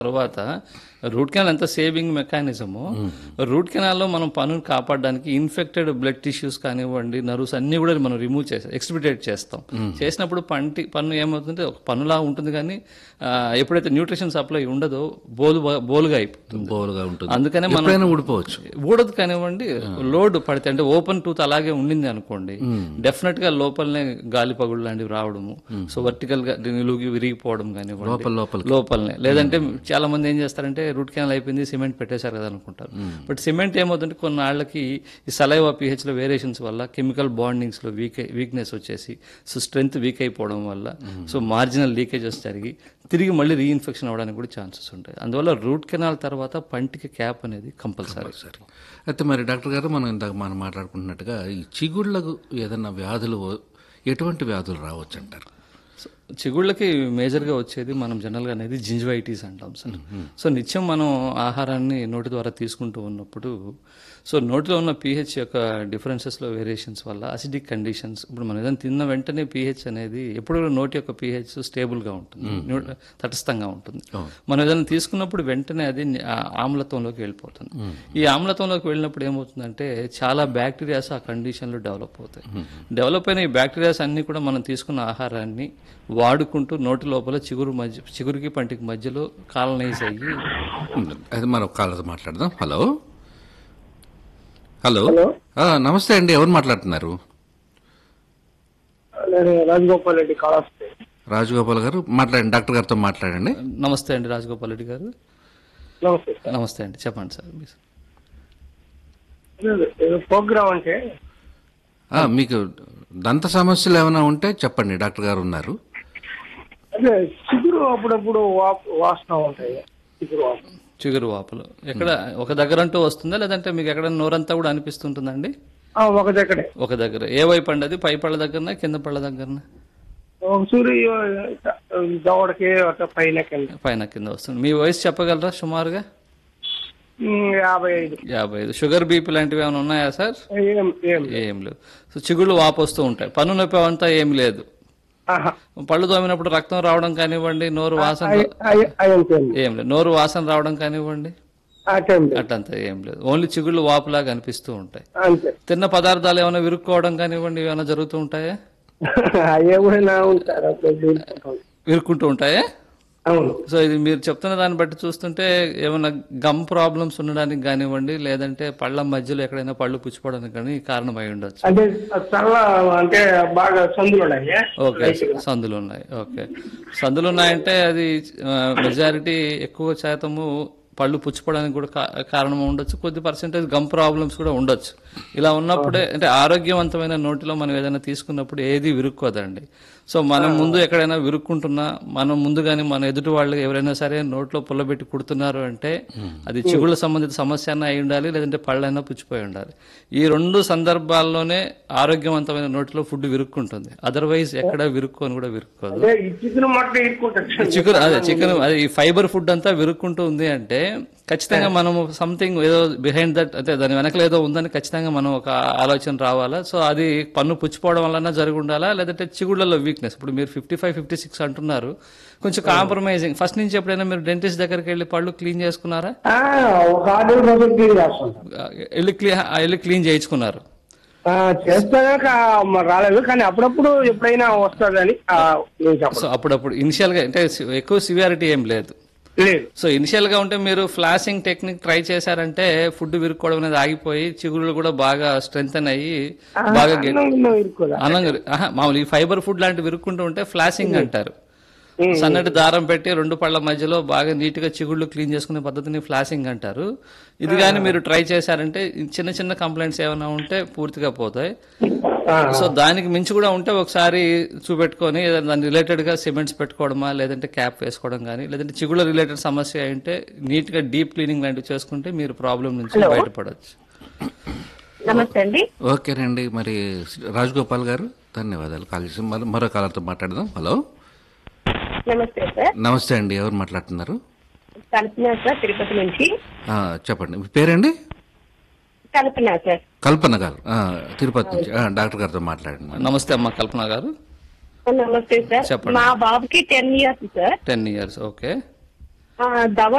తర్వాత root canal ఎంత saving mechanism root కెనాల్లో మనం పనును కాపాడడానికి ఇన్ఫెక్టెడ్ బ్లడ్ టిష్యూస్ కానివ్వండి నర్వ్స్ అన్ని కూడా మనం రిమూవ్ చేస్తాం ఎక్స్పిటేట్ చేస్తాం చేసినప్పుడు పంటి పన్ను ఏమవుతుందంటే ఒక పన్నులా ఉంటుంది కానీ ఆ, ఎప్పుడైతే న్యూట్రిషన్ సప్లై ఉండదో బోలు బోలుగా అయిపోతుంది బోలుగా ఉంటుంది అందుకనే మనం ఎప్పుడైనా ఊడిపోవచ్చు ఊడదు కానివ్వండి లోడ్ పడితే అంటే ఓపెన్ టూత్ అలాగే ఉండింది అనుకోండి డెఫినెట్ గా లోపలనే గాలి పగుళ్ళు లాంటివి రావడము సో వర్టికల్ గా నిలుగి విరిగిపోవడం కానివ్వండి లోపల లోపల లోపలనే లేదంటే చాలా మంది ఏం చేస్తారంటే రూట్ కెనాల్ అయిపోయింది సిమెంట్ పెట్టేశారు కదా అనుకుంటారు బట్ సిమెంట్ ఏమవుతుందంటే కొన్నాళ్ళకి ఈ సలైవా pH లో వేరియేషన్స్ వల్ల కెమికల్ బాండింగ్స్ లో వీక్ వీక్నెస్ వచ్చేసి సో స్ట్రెంగ్త్ వీక్ అయిపోవడం వల్ల సో మార్జినల్ లీకేజెస్ జరిగి తిరిగి మళ్ళీ రీఇన్ఫెక్షన్ అవ్వడానికి కూడా ఛాన్సెస్ ఉంటాయి అందువల్ల రూట్ కెనాల్ తర్వాత పంటికి క్యాప్ అనేది కంపల్సరీ సరే అయితే మరి డాక్టర్ గారు మనం ఇందాక మనం మాట్లాడుకున్నట్టుగా ఈ చిగుళ్ళకు ఏదైనా వ్యాధులు ఎటువంటి వ్యాధులు రావచ్చు అంటారు సో చిగుళ్ళకి మేజర్గా వచ్చేది మనం జనరల్గా అనేది జింజవైటీస్ అంటాం సార్ సో నిత్యం మనం ఆహారాన్ని నోటి ద్వారా తీసుకుంటూ ఉన్నప్పుడు సో నోటిలో ఉన్న పీహెచ్ యొక్క డిఫరెన్సెస్లో వేరియేషన్స్ వల్ల అసిడిక్ కండిషన్స్ ఇప్పుడు మనం ఏదైనా తిన్న వెంటనే పీహెచ్ అనేది ఎప్పుడు కూడా నోటి యొక్క పీహెచ్ స్టేబుల్గా ఉంటుంది న్యూ- తటస్థంగా ఉంటుంది మనం ఏదైనా తీసుకున్నప్పుడు వెంటనే అది ఆ ఆమ్లత్వంలోకి వెళ్ళిపోతుంది ఈ ఆమ్లత్వంలోకి వెళ్ళినప్పుడు ఏమవుతుందంటే చాలా బ్యాక్టీరియాస్ ఆ కండిషన్లో డెవలప్ అవుతాయి డెవలప్ అయిన ఈ బ్యాక్టీరియాస్ అన్ని కూడా మనం తీసుకున్న ఆహారాన్ని వాడుకుంటూ నోటి లోపల చిగురు మధ్య చిగురుకి పంటికి మధ్యలో కాలనైజ్ అయ్యి అది మనం కాళ్ళతో మాట్లాడదాం హలో హలో ఆ, నమస్తే అండి ఎవరు మాట్లాడుతున్నారు నేను రాజగోపాల్ రెడ్డి కాళాస్తి రాజగోపాల్ గారు మాట్లాడండి డాక్టర్ గారితో మాట్లాడండి నమస్తే అండి రాజగోపాల్ రెడ్డి గారు నమస్తే సార్ నమస్తే అండి చెప్పండి సార్ మీ- లేదు, ఏదో ప్రోగ్రామ్ అంటే ఆ, మీకు దంత సమస్యలు ఏమైనా ఉంటే చెప్పండి డాక్టర్ గారు ఉన్నారు అదే చిగురు అప్పుడప్పుడు వా- వాసన ఉంటాయి చిగురు వాసన చిగురు వాపులు ఎక్కడ ఒక దగ్గర అంటూ వస్తుందా లేదంటే మీకు ఎక్కడ నోరంతా కూడా అనిపిస్తుంటుందండి ఆ, ఒక దగ్గరే ఒక దగ్గర ఏ వైపు అండి అది పై పళ్ళ దగ్గరనా కింద పళ్ళ దగ్గరనా ఒక సూరి దవడకి అట్లా పైన కింద పైన కింద వస్తుంది మీ వయసు చెప్పగలరా సుమారుగా ఉమ్, యాభై ఐదు యాభై ఐదు షుగర్ బీపీ లాంటివి ఏమైనా ఉన్నాయా సార్ ఏం ఏం ఏం లేవు సో చిగుళ్ళు వాపు వస్తూ ఉంటాయి పన్ను నొప్పి అవంతా ఏం లేదు ఆహా. పళ్ళు తోమినప్పుడు రక్తం రావడం కానివ్వండి నోరు వాసన అయి- అయి- అయంత ఏం లేదు. ఏం లేదు నోరు వాసన రావడం కానివ్వండి అటేం లేదు అట్లంతా ఏం లేదు ఓన్లీ చిగుళ్ళు వాపులాగా అనిపిస్తూ ఉంటాయి అంతే తిన్న పదార్థాలు ఏమైనా విరుక్కోవడం కానివ్వండి ఏమైనా జరుగుతూ ఉంటాయా అయ్యే కూడా ఉంటారు అప్పుడు దూరుకుంటాం. విరుక్కుంటూ ఉంటాయా అవును సో ఇది మీరు చెప్తున్న దాన్ని బట్టి చూస్తుంటే ఏమైనా గమ్ ప్రాబ్లమ్స్ ఉండడానికి కానివ్వండి లేదంటే పళ్ళ మధ్యలో ఎక్కడైనా పళ్ళు పుచ్చిపోవడానికి కానీ కారణం అయి ఉండొచ్చు అంటే చల్ల అంటే బాగా సందులు ఉన్నాయి ఓకే సందులు ఉన్నాయి ఓకే సందులు ఉన్నాయంటే అది మెజారిటీ ఎక్కువ శాతము పళ్ళు పుచ్చిపోవడానికి కూడా కా- కారణం ఉండొచ్చు కొద్ది పర్సెంటేజ్ గమ్ ప్రాబ్లమ్స్ కూడా ఉండొచ్చు ఇలా ఉన్నప్పుడే అంటే ఆరోగ్యవంతమైన నోటిలో మనం ఏదైనా తీసుకున్నప్పుడు ఏది విరుక్కోదండి సో మనం ముందు ఎక్కడైనా విరుక్కుంటున్నా మనం ముందుగానే మన ఎదుటి వాళ్ళు ఎవరైనా సరే నోట్లో పుల్లబెట్టి కుడుతున్నారు అంటే అది చిగుళ్ళ సంబంధిత సమస్య అన్న అయి ఉండాలి లేదంటే పళ్ళైనా పుచ్చిపోయి ఉండాలి ఈ రెండు సందర్భాల్లోనే ఆరోగ్యవంతమైన నోటిలో ఫుడ్ విరుక్కుంటుంది అదర్వైజ్ ఎక్కడ విరుక్కొని కూడా విరుక్కోదు అదే ఈ చికెన్ మటన్ ఇరుక్కుంటారు చికెన్ అదే చికెన్ అదే ఈ ఫైబర్ ఫుడ్ అంతా విరుక్కుంటూ ఉంది అంటే ఖచ్చితంగా మనం సంథింగ్ ఏదో బిహైండ్ దట్ అంటే దాని వెనకలు ఏదో ఉందని ఖచ్చితంగా మనం ఒక ఆలోచన రావాలా సో అది పన్ను పుచ్చిపోవడం వలన జరిగి ఉండాలా లేదంటే చిగుళ్ళలో వీక్నెస్ ఇప్పుడు మీరు ఫిఫ్టీ ఫైవ్ ఫిఫ్టీ సిక్స్ అంటున్నారు కొంచెం కాంప్రమైజింగ్ ఫస్ట్ నుంచి ఎప్పుడైనా మీరు డెంటిస్ట్ దగ్గరికి వెళ్ళి పళ్ళు క్లీన్ చేసుకున్నారా ఆ, ఒక ఆరు రోజులు క్లీన్ చేస్తుంటాం ఆ, వెళ్ళి క్లీన్ వెళ్ళి క్లీన్ చేయించుకున్నారు ఆ, చేస్తాక మరి రాలేదు కానీ అప్పుడప్పుడు ఎప్పుడైనా వస్తుందని ఆ, నేను సో చెప్పను అప్పుడప్పుడు ఇనిషియల్ గా అంటే ఎక్కువ సివియారిటీ ఏం లేదు లేదు సో ఇనిషియల్ గా ఉంటే మీరు ఫ్లాషింగ్ టెక్నిక్ ట్రై చేశారంటే ఫుడ్ విరుక్కోవడం అనేది ఆగిపోయి చిగుళ్ళు కూడా బాగా స్ట్రెంగ్ అయ్యి బాగా గె- అన్నం గిన్నం ఇరుక్కోదా అన్నం ఆహా, మామూలు ఈ ఫైబర్ ఫుడ్ లాంటి విరుక్కుంటూ ఉంటే ఫ్లాషింగ్ అంటారు సన్నటి దారం పెట్టి రెండు పళ్ళ మధ్యలో బాగా నీట్ గా చిగుళ్ళు క్లీన్ చేసుకునే పద్ధతిని ఫ్లాషింగ్ అంటారు ఇది కానీ మీరు ట్రై చేశారంటే చిన్న చిన్న కంప్లైంట్స్ ఏమైనా ఉంటే పూర్తిగా పోతాయి ఆ, సో దానికి మించి కూడా ఉంటే ఒకసారి చూపెట్టుకొని ఏదైనా దాని రిలేటెడ్ గా సిమెంట్స్ పెట్టుకోవడమా లేదంటే క్యాప్ వేసుకోవడం కానీ లేదంటే చిగుళ్ళ రిలేటెడ్ సమస్య అయింటే నీట్ గా డీప్ క్లీనింగ్ లాంటివి చేసుకుంటే మీరు ప్రాబ్లం నుంచి బయటపడవచ్చు నమస్తే అండి ఓకేనండి మరి రాజగోపాల్ గారు ధన్యవాదాలు కాల్ చేసి మరో మరో కాలర్తో మాట్లాడదాం హలో నమస్తే సార్ నమస్తే అండి ఎవరు మాట్లాడుతున్నారు కల్పన సార్ తిరుపతి నుంచి ఆ, చెప్పండి మీ పేరండి కల్పన సార్ కల్పన గారు ఆ, తిరుపతి నుంచి ఆ, డాక్టర్ గారితో మాట్లాడండి నమస్తే అమ్మ కల్పన గారు నమస్తే సార్ చెప్పండి. మా బాబుకి ten years sir ten years okay ఆ, దవ